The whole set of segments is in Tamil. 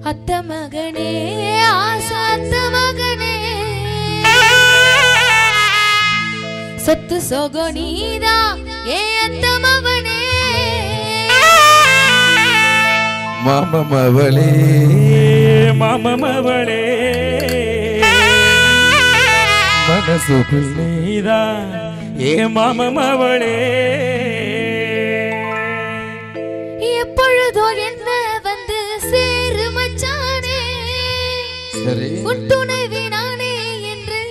அத்த மகனே ஆசாத்த மகனே சொத்து சொக நீதான் ஏ அத்த மகனே மாமமவளே மாமமவளே மனசுக்குள் நீதான் ஏ மாமமவளே எப்பொழுதோ என்ன வந்து சேரு மச்சானே சரி உன் துணைவி நானே என்று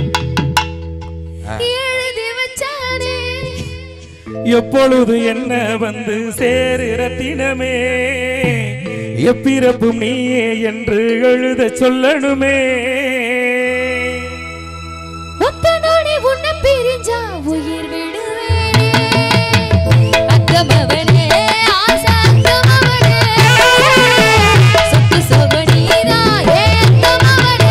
எழுதி வச்சானே எப்பொழுது என்ன வந்து சேரு ரத்தினமே எப்பிறப்பும் நீயே என்று எழுத சொல்லணுமே ஒத்த நொடி உன்னை பிரிஞ்சா உயிர் விடுவேனே அத்தமவனே ஆசை அத்தமவனே சொத்து சொகனீரா ஏ அத்தமவனே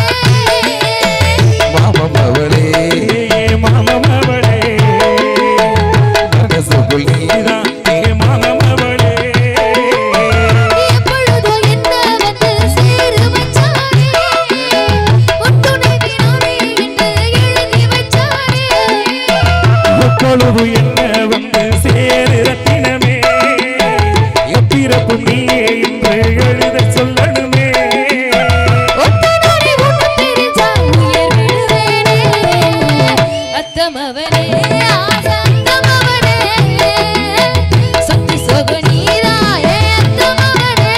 மாமமவளே ஏ மாமமவளே மனசுக்குள் நீதான் நீதான் ஏ மாமமவளே எப்பொழுதோ என்ன வந்து சேரு மச்சானே உன் துணைவி நானே என்று எழுதி வச்சானே எப்பொழுது என்ன வந்து சேரு ரத்தினமே எப்பிறப்பும் நீயே என்று எழுத சொல்லணுமே ஒத்தனோடே உன்னை பிரிஞ்சா உயிர் விடுவேனே. அத்தமவனே, ஆசந்தமவனே, சொத்து சொக நீராயே அத்தமவனே.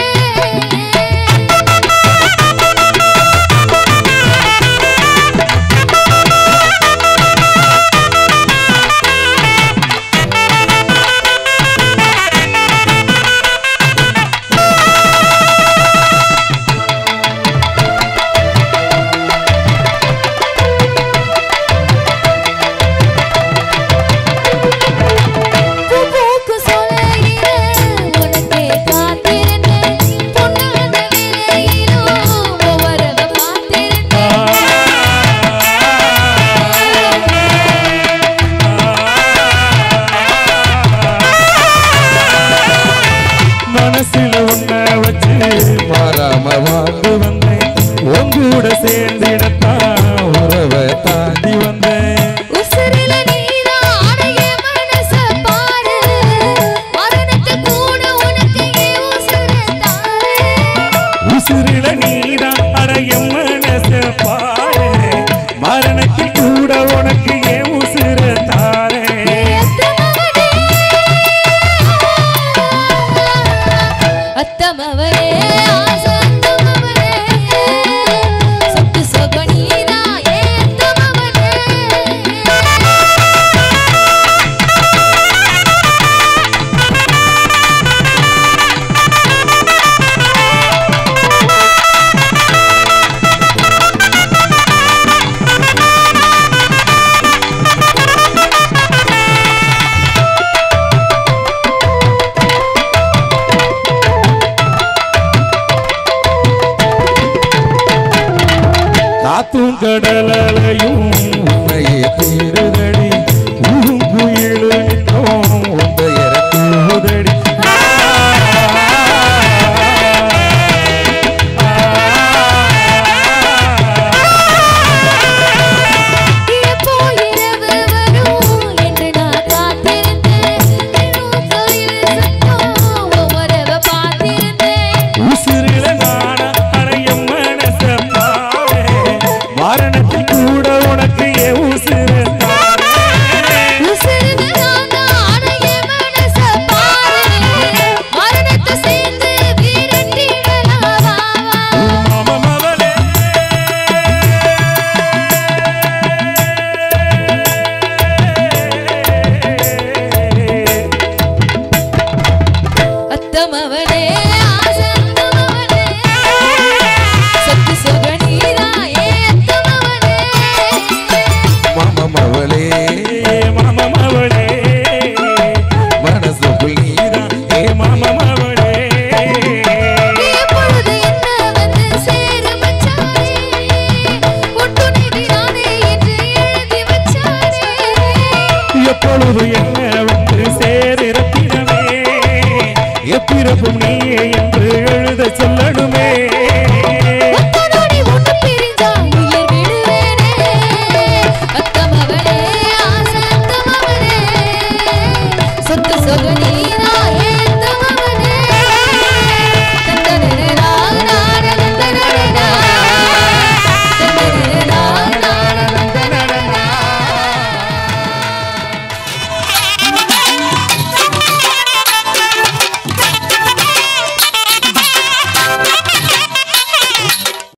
பூப்பூக்கு சொல்லுகிறேன், உனக்கே காத்திருந்தேன். பொன்னான வேளையிலும் ஒவ்வொருவ பார்த்திருந்தேன். மனசுல உன்ன வச்சு மாறாம வாழ்ந்து வாழ்ந்து வந்தேன் உங்கூட சேர்ந்திடத்தான் உறவை தாண்டி வந்தேன் உசுரில நீதான் ஆடைய மனச பாரு. மரணத்தில் கூட உனக்கு ஏன் உசுரை தாரு? உசுரில நீதான் அடைய மனச பாரு மரணத்தில் கூட உனக்கு ஏன் உசுர தாரே அத்தமவரே ஆசந்தமவரே சொத்து சொகனீரா ஏத்தமவரே காத்தும் கடலையும் உண்மையே தீருதடி ஊரும் குயிலும் பெயர உதடி எப்போ இரவு வரும் என்று நான் காத்திருந்தேன் தினம் கோயில் சத்தம் ஒவ்வொருவ பார்த்திருந்தேன் உசுரில நான அடைய மனச பாவே மரணத்தில் கூட உனக்கு ஏ உசுர உசுருங்க நான்தான் ஆடைய மனச பாரு மரணத்தை சேர்ந்து வீரட்டிடலாம் வா, வா. மாமமவளே அத்தமவனே ஆசந்தமவனே சொத்து சொகனீரா ஏ அத்தமவனே மாமமவளே மாமமவளே மனசுக்குள் நீதான் ஏ மாமமவளே எப்பொழுது என்ன வந்து சேரு மச்சானே உன் துணைவி நானே என்று எழுதி வச்சானே எப்பொழுது என்ன வந்து சேரு ரத்தினமே எப்பிறப்பும் நீயே என்று